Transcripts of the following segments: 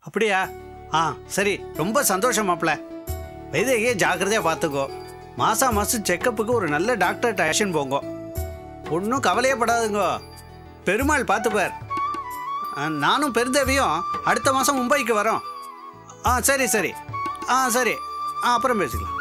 அப்படியா ஆ சரி ரொம்ப சந்தோஷம் மாப்பிள்ள வைதேகியை ஜாக்கிரதையாக பார்த்துக்கோ மாதம் மாதம் செக்கப்புக்கு ஒரு நல்ல டாக்டர்கிட்ட ஆக்ஷன் போங்க ஒன்றும் கவலையே படாதுங்கோ பெருமாள் பார்த்துப்பார் ஆ, நானும் பெருந்தேவியும் அடுத்த மாதம் மும்பைக்கு வரோம் ஆ சரி சரி ஆ சரி ஆ அப்புறம் பேசிக்கலாம்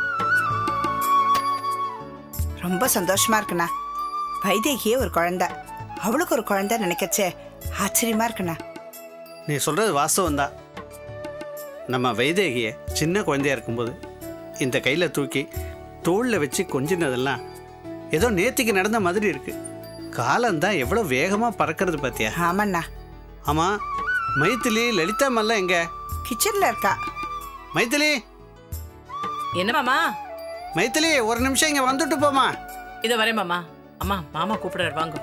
ரொம்ப சந்தோஷமா இருக்குண்ணா வைதேகியே ஒரு குழந்தை அவளுக்கு ஒரு குழந்தை நினைக்கச்சே ஆச்சரியமா இருக்குண்ணா நீ சொல்கிறது வாஸ்தவம் தான் நம்ம வைதேகியை சின்ன குழந்தையா இருக்கும்போது இந்த கையில் தூக்கி தோளில் வச்சு கொஞ்சினதெல்லாம் ஏதோ நேத்திக்கு நடந்த மாதிரி இருக்கு காலம்தான் எவ்வளோ வேகமாக பறக்கிறது பார்த்தியா ஆமாண்ணா ஆமாம் மைத்திலி லலிதா மல்லாம் எங்க கிச்சன்ல இருக்கா மைத்திலி என்ன மாமா மைத்திலி ஒரு நிமிஷம் இங்கே வந்துட்டு போமா இதோ வரேன் மாமா அம்மா மாமா கூப்பிடுறாரு வாங்க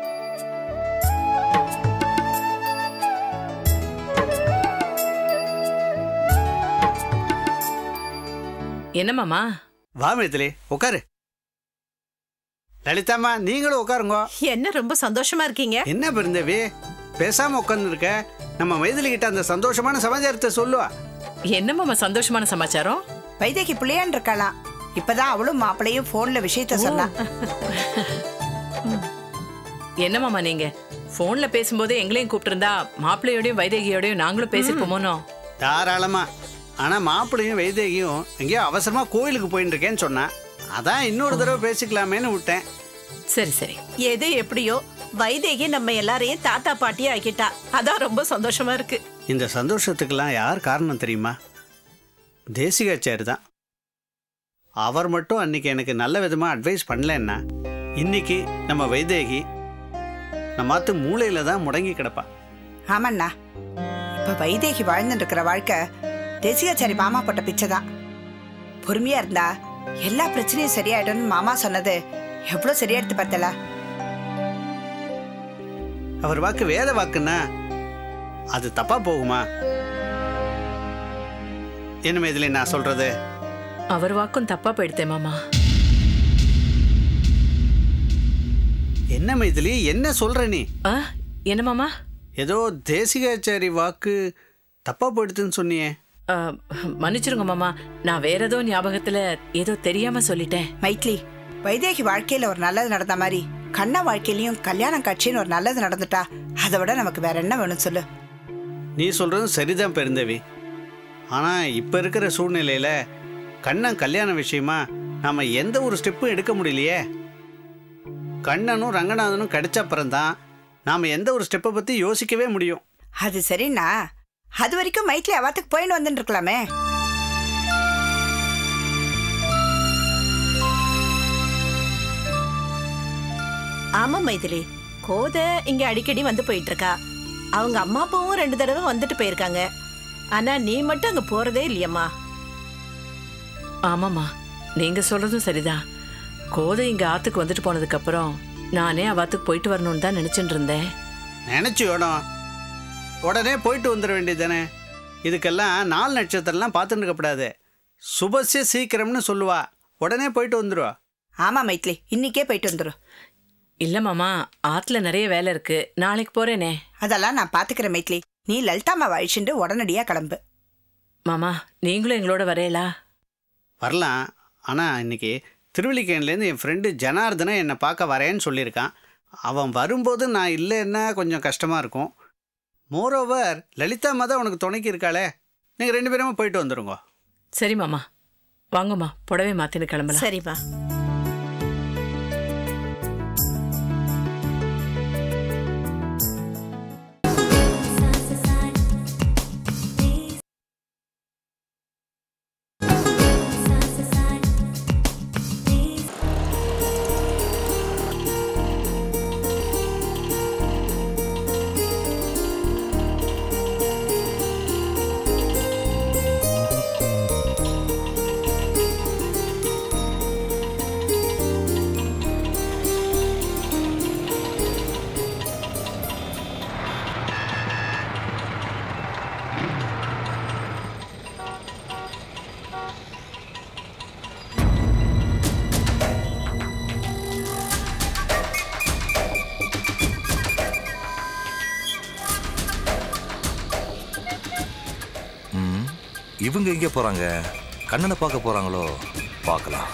என்ன மாமா வா மைத்திலி உட்காரு லலிதாம்மா நீங்களும் உட்காருங்க என்ன ரொம்ப சந்தோஷமா இருக்கீங்க என்ன பெருந்தேவி பேசாமல் உட்காந்துருக்க நம்ம மைதிலி கிட்ட அந்த சந்தோஷமான சமாச்சாரத்தை சொல்லுவா என்ன மாமா சந்தோஷமான சமாச்சாரம் வைதேகி பிள்ளையான் இருக்கலாம் இப்பதான் அவளும் மாப்பிளையும் போன்ல விஷயத்த சொன்னா என்ன மாமா நீங்க போன்ல பேசும்போது எங்களையும் கூப்பிட்டிருந்தா மாப்பிள்ளையோடையும் வைதேகியோடையும் நாங்களும் பேசிருப்போமோனோ தாராளமா ஆனா மாப்பிள்ளையும் வைதேகியும் எங்கேயோ அவசரமா கோயிலுக்கு போயிட்டு இருக்கேன்னு சொன்னா அதான் இன்னொரு தடவை பேசிக்கலாமேன்னு விட்டேன் சரி சரி எது எப்படியோ வைதேகி நம்ம எல்லாரையும் தாத்தா பாட்டி ஆக்கிட்டா அதான் ரொம்ப சந்தோஷமா இருக்கு இந்த சந்தோஷத்துக்கெல்லாம் யார் காரணம் தெரியுமா தேசிகாச்சாரி தான் அவர் மட்டும் அன்னைக்கு எனக்கு நல்ல விதமாக அட்வைஸ் பண்ணலன்னா இன்னைக்கு நம்ம வைதேகி நம்மாத்து மூளையில தான் முடங்கி கிடப்பா ஆமாண்ணா இப்ப வைதேகி வாழ்ந்துட்டு இருக்கிற வாழ்க்கை தேசிகாச்சாரி மாமா போட்ட பிச்சை தான் பொறுமையா இருந்தா எல்லா பிரச்சனையும் சரியாயிடும்னு மாமா சொன்னது எவ்வளவு சரியா எடுத்து பார்த்தல அவர் வாக்கு வேத வாக்குன்னா அது தப்பா போகுமா என்ன இதில் நான் சொல்றது அவர் வாக்கும் தப்பா போயிடுத்தேன் மாமா என்ன மைதிலி என்ன சொல்ற நீ ஆ என்ன மாமா ஏதோ தேசிகாச்சாரி வாக்கு தப்பா போயிடுதுன்னு சொன்னியே ஆ, மன்னிச்சிருங்க மாமா நான் வேற ஏதோ ஞாபகத்துல ஏதோ தெரியாம சொல்லிட்டேன் மைத்லி வைதேகி வாழ்க்கையில ஒரு நல்லது நடந்த மாதிரி கண்ணா வாழ்க்கையிலயும் கல்யாணம் காட்சின்னு ஒரு நல்லது நடந்துட்டா அதை விட நமக்கு வேற என்ன வேணும் சொல்லு நீ சொல்றதும் சரிதான் பெருந்தவி ஆனா இப்ப இருக்கிற சூழ்நிலையில கண்ணன் கல்யாண விஷயமா நாம எந்த ஒரு ஸ்டெப்பும் எடுக்க முடியலையே கண்ணனும் ரங்கநாதனும் கிடைச்ச அப்புறம்தான் நாம எந்த ஒரு ஸ்டெப்பை பத்தி யோசிக்கவே முடியும் அது சரிண்ணா அது வரைக்கும் மைத்லி அவாத்துக்கு போயின்னு வந்துட்டு இருக்கலாமே ஆமா மைதிலி கோத இங்க அடிக்கடி வந்து போயிட்டு இருக்கா அவங்க அம்மா அப்பாவும் ரெண்டு தடவை வந்துட்டு போயிருக்காங்க ஆனா நீ மட்டும் அங்க போறதே இல்லையம்மா ஆமாம்மா நீங்க சொல்றதும் சரிதான் கோதை இங்க ஆத்துக்கு வந்துட்டு போனதுக்கு அப்புறம் நானே அவாத்துக்கு போயிட்டு வரணும்னு தான் நினைச்சிட்டு இருந்தேன் நினைச்சு வேணும் உடனே போயிட்டு வந்துட வேண்டியதானே இதுக்கெல்லாம் நாலு நட்சத்திரம்லாம் பார்த்துட்டு இருக்கக்கூடாது சுபசிய சீக்கிரம்னு சொல்லுவா உடனே போயிட்டு வந்துடுவா ஆமா மைத்லி இன்னைக்கே போயிட்டு வந்துடும் இல்ல மாமா ஆத்துல நிறைய வேலை இருக்கு நாளைக்கு போறேனே அதெல்லாம் நான் பாத்துக்கிறேன் மைத்லி நீ லலிதாமா அழிச்சுட்டு உடனடியா கிளம்பு மாமா நீங்களும் எங்களோட வரையலா வரலாம் ஆனால் இன்னைக்கு திருவல்லிக்கேணிலேருந்து என் ஃப்ரெண்டு ஜனார்தனன் என்னை பார்க்க வரேன்னு சொல்லியிருக்கான் அவன் வரும்போது நான் இல்லைன்னா கொஞ்சம் கஷ்டமாக இருக்கும் மோரோவர் லலிதா தான் உனக்கு துணைக்கு இருக்காளே நீங்கள் ரெண்டு பேருமே போயிட்டு வந்துருங்க சரி மாமா வாங்கம்மா புடவை மாத்தின்னு கிளம்பலாம் சரிம்மா இவங்க எங்கே போறாங்க கண்ணனை பார்க்க போறாங்களோ பார்க்கலாம்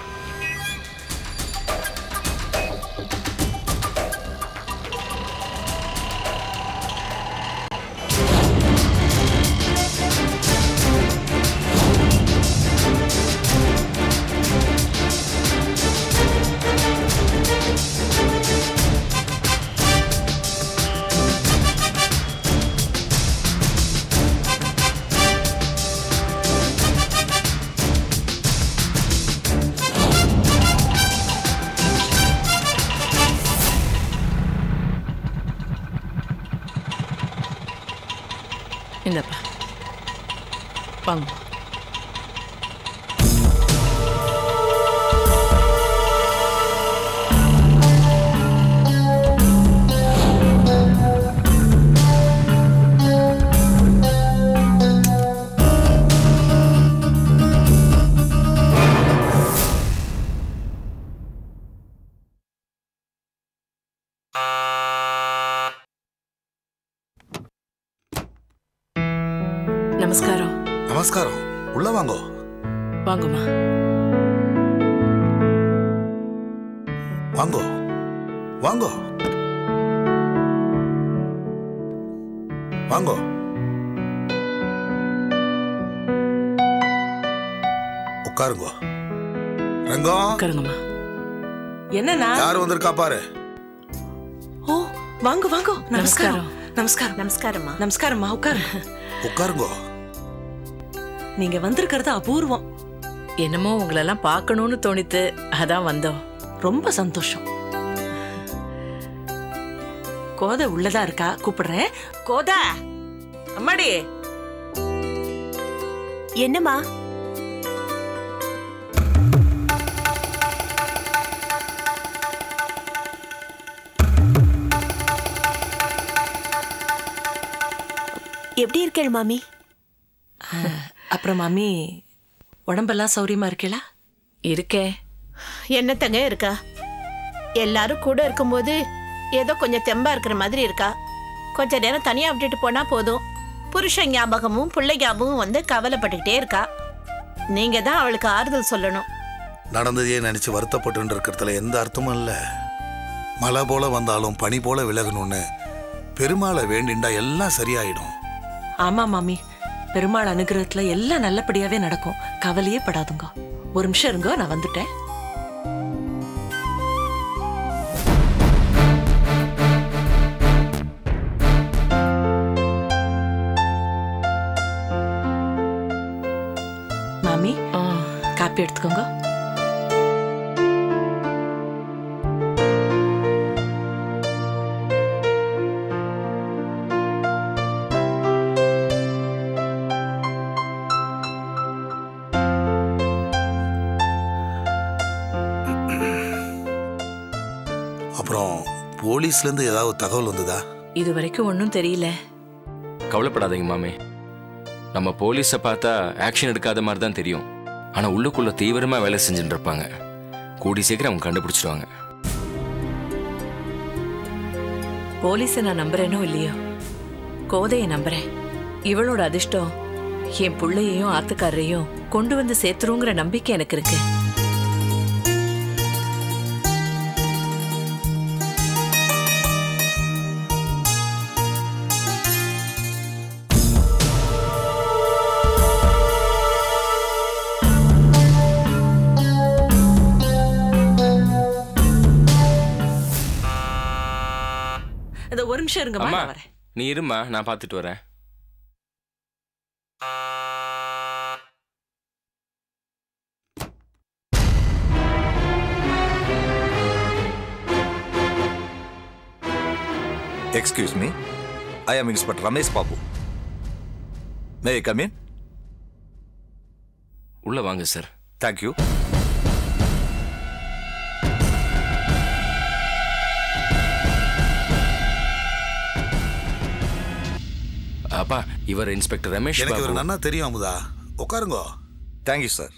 இந்தப்பா வாங்க நமஸ்காரம் நமஸ்காரம் உள்ள வாங்கோ வாங்கம்மா வாங்கோ வாங்கோ வாங்கோ உட்காருங்கோ ரங்கம் உட்காருங்கம்மா என்னண்ணா யார் வந்திருக்கா பாரு ஓ வாங்க வாங்க நமஸ்காரம் நமஸ்காரம். நமஸ்காரம் நமஸ்காரம்மா நமஸ்காரம்மா உட்காருங்க உட்காருங்கோ நீங்க வந்திருக்கிறது அபூர்வம் என்னமோ உங்களெல்லாம் பார்க்கணும்னு தோணித்து அதான் வந்தோம் ரொம்ப சந்தோஷம் கோதை உள்ளதா இருக்கா கூப்பிடுறேன் கோதா அம்மாடி என்னம்மா எப்படி இருக்கேள் மாமி அப்புறம் மாமி உடம்பெல்லாம் சௌரியமா இருக்கீங்களா இருக்கே என்னத்தங்க இருக்கா எல்லாரும் கூட இருக்கும்போது ஏதோ கொஞ்சம் தெம்பா இருக்கிற மாதிரி இருக்கா கொஞ்ச நேரம் தனியா விட்டுட்டு போனா போதும் புருஷன் ஞாபகமும் பிள்ளை ஞாபகமும் வந்து கவலைப்பட்டுக்கிட்டே இருக்கா நீங்க தான் அவளுக்கு ஆறுதல் சொல்லணும் நடந்ததையே நினைச்சு வருத்தப்பட்டு இருக்கிறதுல எந்த அர்த்தமும் இல்ல மழை போல வந்தாலும் பனி போல விலகணும்னு பெருமாளை வேண்டிண்டா எல்லாம் சரியாயிடும் ஆமா மாமி பெருமாள் அனுகிரகத்துல எல்லாம் நல்லபடியாவே நடக்கும் கவலையே படாதுங்க ஒரு நிமிஷம் இருங்க நான் வந்துட்டேன் மாமி ஆ, காப்பி எடுத்துக்கோங்க அப்புறம் போலீஸ்ல இருந்து ஏதாவது தகவல் வந்ததா இது வரைக்கும் ஒன்றும் தெரியல கவலைப்படாதீங்க மாமே நம்ம போலீஸை பார்த்தா ஆக்ஷன் எடுக்காத மாதிரி தான் தெரியும் ஆனால் உள்ளுக்குள்ள தீவிரமாக வேலை செஞ்சுட்டு இருப்பாங்க கூடி சீக்கிரம் அவங்க கண்டுபிடிச்சிடுவாங்க போலீஸை நான் நம்புறேனோ இல்லையோ கோதையை நம்புறேன் இவளோட அதிர்ஷ்டம் என் புள்ளையையும் ஆத்துக்காரரையும் கொண்டு வந்து சேர்த்துருங்கிற நம்பிக்கை எனக்கு இருக்கு இந்த ஒரு நிமிஷம் இருங்கம்மா அம்மா நான் வரேன் நீ இருமா நான் பார்த்துட்டு வரேன் excuse me I am inspector Ramesh Babu may come in உள்ள வாங்க சார் தேங்க்யூ அப்பா இவர் இன்ஸ்பெக்டர் ரமேஷ் எனக்கு பாபு ஒரு நன்னா தெரியும் அமுதா உட்காருங்கோ தேங்க்யூ சார்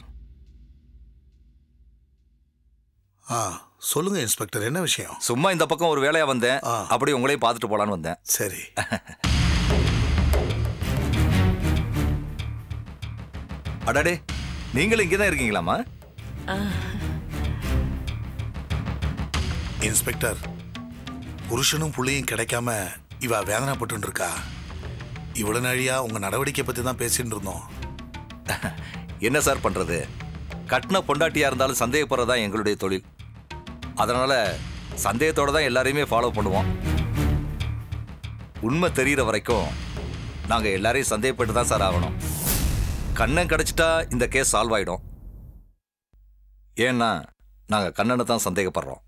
ஆ சொல்லுங்க இன்ஸ்பெக்டர் என்ன விஷயம் சும்மா இந்த பக்கம் ஒரு வேலையா வந்தேன் ஆ. அப்படியே உங்களையும் பார்த்துட்டு போலான்னு வந்தேன் சரி அடாடே நீங்களும் இங்கே தான் இருக்கீங்களாம்மா இன்ஸ்பெக்டர் புருஷனும் புள்ளையும் கிடைக்காம இவ வேதனைப்பட்டு இருக்கா இவ்வளவு நாழியா உங்க நடவடிக்கை பத்தி தான் பேசிட்டு இருந்தோம் என்ன சார் பண்றது கட்டின பொண்டாட்டியா இருந்தாலும் சந்தேகப்படுறது தான் எங்களுடைய தொழில் அதனால சந்தேகத்தோட தான் எல்லாரையுமே ஃபாலோ பண்ணுவோம் உண்மை தெரியிற வரைக்கும் நாங்கள் எல்லாரையும் சந்தேகப்பட்டு தான் சார் ஆகணும் கண்ணன் கிடைச்சிட்டா இந்த கேஸ் சால்வ் ஆயிடும் ஏன்னா நாங்கள் கண்ணனை தான் சந்தேகப்படுறோம்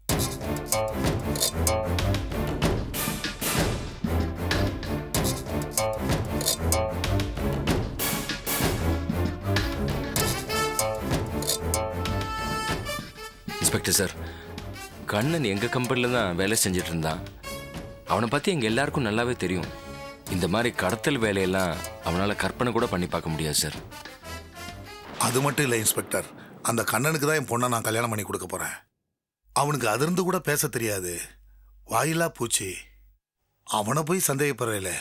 இன்ஸ்பெக்டர் சார் கண்ணன் எங்க கம்பெனில தான் வேலை செஞ்சுட்டு இருந்தான் அவனை பத்தி எங்க எல்லாருக்கும் நல்லாவே தெரியும் இந்த மாதிரி கடத்தல் வேலையெல்லாம் அவனால கற்பனை கூட பண்ணி பார்க்க முடியாது சார் அது மட்டும் இல்லை இன்ஸ்பெக்டர் அந்த கண்ணனுக்கு தான் என் பொண்ணை நான் கல்யாணம் பண்ணி கொடுக்க போறேன் அவனுக்கு அதிர்ந்து கூட பேச தெரியாது வாயிலா பூச்சி அவனை போய் சந்தேகப்படுறேல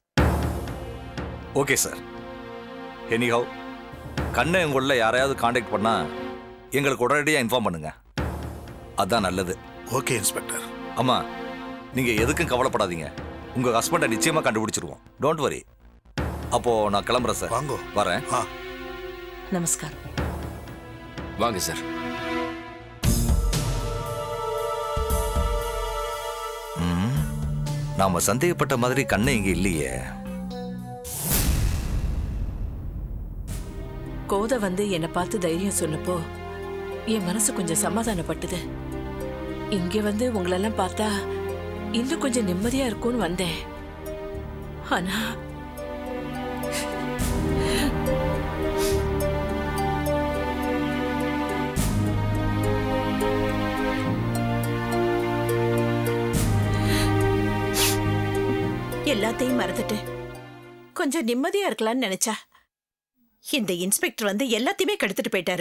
ஓகே சார் எனிஹவ் கண்ணை உங்களில் யாரையாவது காண்டாக்ட் பண்ணா எங்களுக்கு உடனடியாக இன்ஃபார்ம் பண்ணுங்க அதான் நல்லது ஓகே இன்ஸ்பெக்டர் அம்மா நீங்கள் எதுக்கும் கவலைப்படாதீங்க உங்கள் ஹஸ்பண்டை நிச்சயமாக கண்டுபிடிச்சிருவோம் டோன்ட் வரி அப்போ நான் கிளம்புறேன் சார் வாங்கோ வரேன் ஆ நமஸ்காரம் வாங்க சார் ம், நாம சந்தேகப்பட்ட மாதிரி கண்ணை இங்கே இல்லையே கோதை வந்து என்னை பார்த்து தைரியம் சொன்னப்போ என் மனசு கொஞ்சம் சமாதானப்பட்டது இங்க வந்து உங்களெல்லாம் பார்த்தா இன்னும் கொஞ்சம் நிம்மதியா இருக்கும்னு வந்தேன் ஆனா எல்லாத்தையும் மறந்துட்டு கொஞ்சம் நிம்மதியா இருக்கலாம்னு நினைச்சா இந்த இன்ஸ்பெக்டர் வந்து எல்லாத்தையுமே கெடுத்துட்டு போயிட்டாரு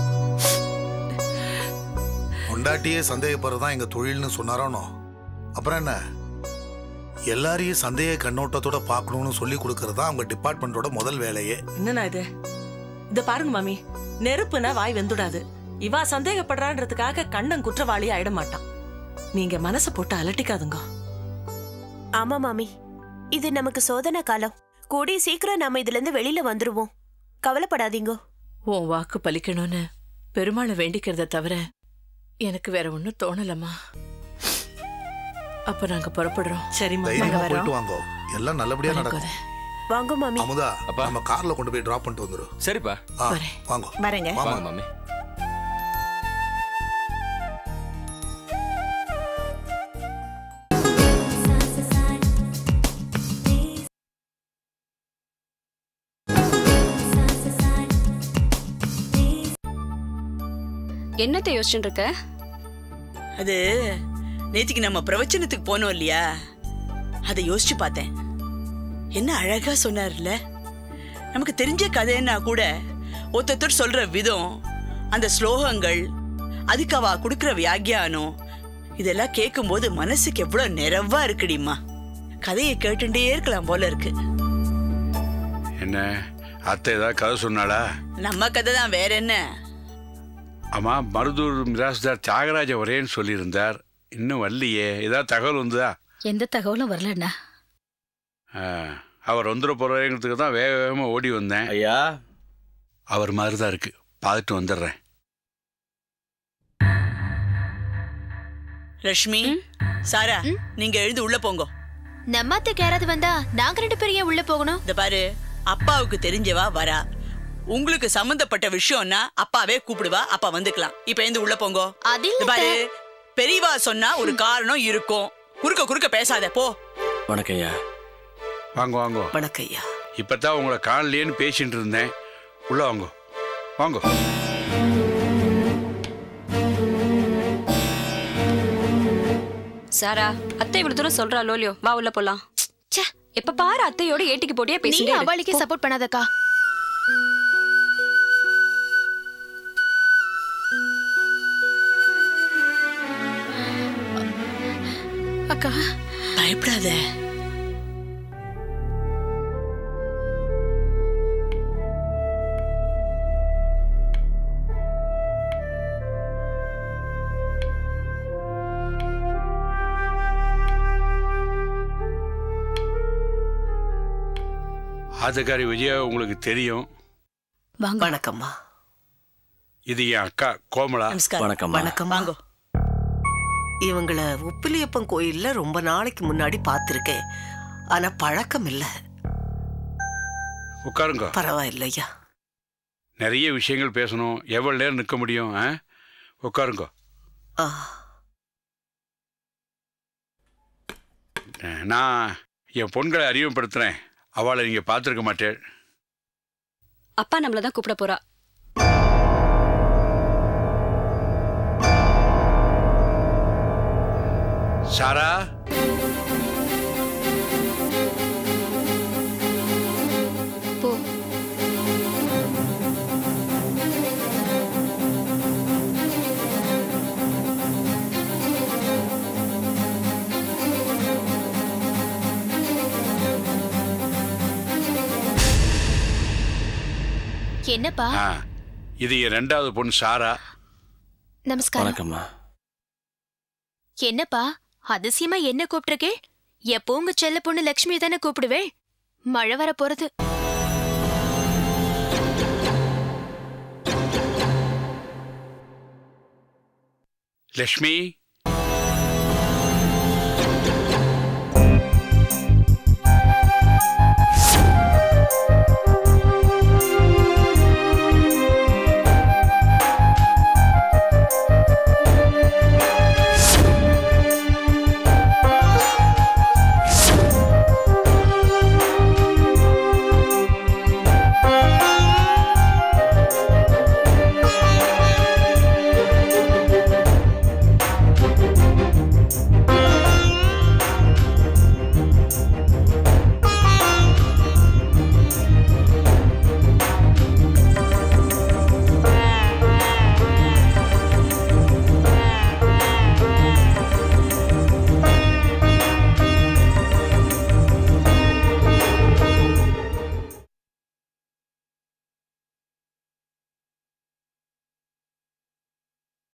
பொண்டாட்டியே சந்தேகப்படுறது தான் எங்க தொழில்னு சொன்னாரோனோ அப்புறம் என்ன எல்லாரையும் சந்தேக கண்ணோட்டத்தோட பார்க்கணும்னு சொல்லி கொடுக்கறது தான் அவங்க டிபார்ட்மெண்ட்டோட முதல் வேலையே என்னண்ணா இது இத பாருங்க மாமி நெருப்புனா வாய் வெந்துடாது இவா சந்தேகப்படுறான்றதுக்காக கண்ணன் குற்றவாளி ஆயிட மாட்டான் நீங்க மனசை போட்டு அலட்டிக்காதுங்க ஆமா மாமி இது நமக்கு சோதனை காலம் கூடிய சீக்கிரம் நாம இதுல இருந்து வெளியில வந்துருவோம் கவலைப்படாதீங்க உன் வாக்கு பலிக்கணும்னு பெருமாளை வேண்டிக்கிறத தவிர எனக்கு வேற ஒன்றும் தோணலம்மா அப்ப நாங்க புறப்படுறோம் சரிம்மா தைரியமா வரோம். போயிட்டு வாங்கோ எல்லாம் நல்லபடியா நடக்கும் கோதை. வாங்க மாமி அமுதா அப்பா. நம்ம கார்ல கொண்டு போய் டிராப் பண்ணிட்டு வந்துரும் சரிப்பா ஆ வரேன். வாங்கோ வரேங்க வாமா. வாங்க மாமி என்னத்தை யோசிச்சுட்டு இருக்க அது நேத்திக்கு நம்ம பிரவச்சனத்துக்கு போனோம் இல்லையா அதை யோசிச்சு பார்த்தேன் என்ன அழகா சொன்னார்ல நமக்கு தெரிஞ்ச கதைன்னா கூட ஒருத்தர் சொல்ற விதம் அந்த ஸ்லோகங்கள் அதுக்கு அவ கொடுக்கிற வியாக்கியானம் இதெல்லாம் கேட்கும்போது மனசுக்கு எவ்வளவு நிறைவா இருக்குடிம்மா கதையை கேட்டுட்டே இருக்கலாம் போல இருக்கு என்ன அத்தை ஏதாவது கதை சொன்னாளா நம்ம கதை தான் வேற என்ன ஆமா மருதூர் மிராஸ்தார் தியாகராஜ வரேன்னு சொல்லியிருந்தார் இன்னும் வரலையே ஏதாவது தகவல் வந்ததா எந்த தகவலும் வரலண்ணா ஆ, அவர் வந்துட போறேங்கிறதுக்கு தான் வேக வேகமாக ஓடி வந்தேன் ஐயா அவர் மாதிரி தான் இருக்கு பார்த்துட்டு வந்துடுறேன் ரஷ்மி சாரா நீங்க எழுந்து உள்ள போங்க நம்ம அத்தைக்கு யாராவது வந்தா நாங்க ரெண்டு பேரும் ஏன் உள்ள போகணும் இந்த பாரு அப்பாவுக்கு தெரிஞ்சவா வரா உங்களுக்கு சம்பந்தப்பட்ட விஷயம்னா அப்பாவே கூப்பிடுவா அப்பா வந்துக்கலாம் இப்ப எழுந்து உள்ள போங்க அது இந்த இல்ல பாரு அத்தை. பெரியவா சொன்னா ஒரு காரணம் இருக்கும் குறுக்க குறுக்க பேசாத போ வணக்கம் ஐயா வாங்க வாங்க வணக்கையா இப்பதான் உங்களை காணலையேன்னு பேசிட்டு இருந்தேன் உள்ள வாங்க வாங்க சாரா அத்தை இவ்வளவு தூரம் சொல்றா லோலியோ வா உள்ள போலாம் ச்சே எப்ப பாரு அத்தையோட ஏட்டிக்கு போட்டியா நீ பேசிட்டே இரு. அவளுக்கே சப்போர்ட் பண்ணாதக்கா அக்கா பயப்படாத ஆத்தக்காரி விஜயா உங்களுக்கு தெரியும் வணக்கம்மா இது என் அக்கா கோமலா வணக்கம் வணக்கம் வாங்க இவங்கள உப்பிலியப்பன் கோயில்ல ரொம்ப நாளைக்கு முன்னாடி பார்த்திருக்கேன் ஆனா பழக்கம் இல்ல உட்காருங்க பரவாயில்லையா நிறைய விஷயங்கள் பேசணும் எவ்வளவு நேரம் நிற்க முடியும் ஆ? உட்காருங்க ஆ, நான் என் பொண்களை அறிமுகப்படுத்துறேன் அவளை நீங்க பார்த்துருக்க மாட்டேன் அப்பா நம்மள தான் கூப்பிட போறா சாரா போ என்னப்பா ஆ இது என் ரெண்டாவது பொண்ணு சாரா நமஸ்காரம் வணக்கம்மா என்னப்பா அதிசயமா என்ன கூப்பிட்டிருக்கே எப்போ உங்க செல்ல பொண்ணு லக்ஷ்மி தானே கூப்பிடுவேன் மழை வர போறது லக்ஷ்மி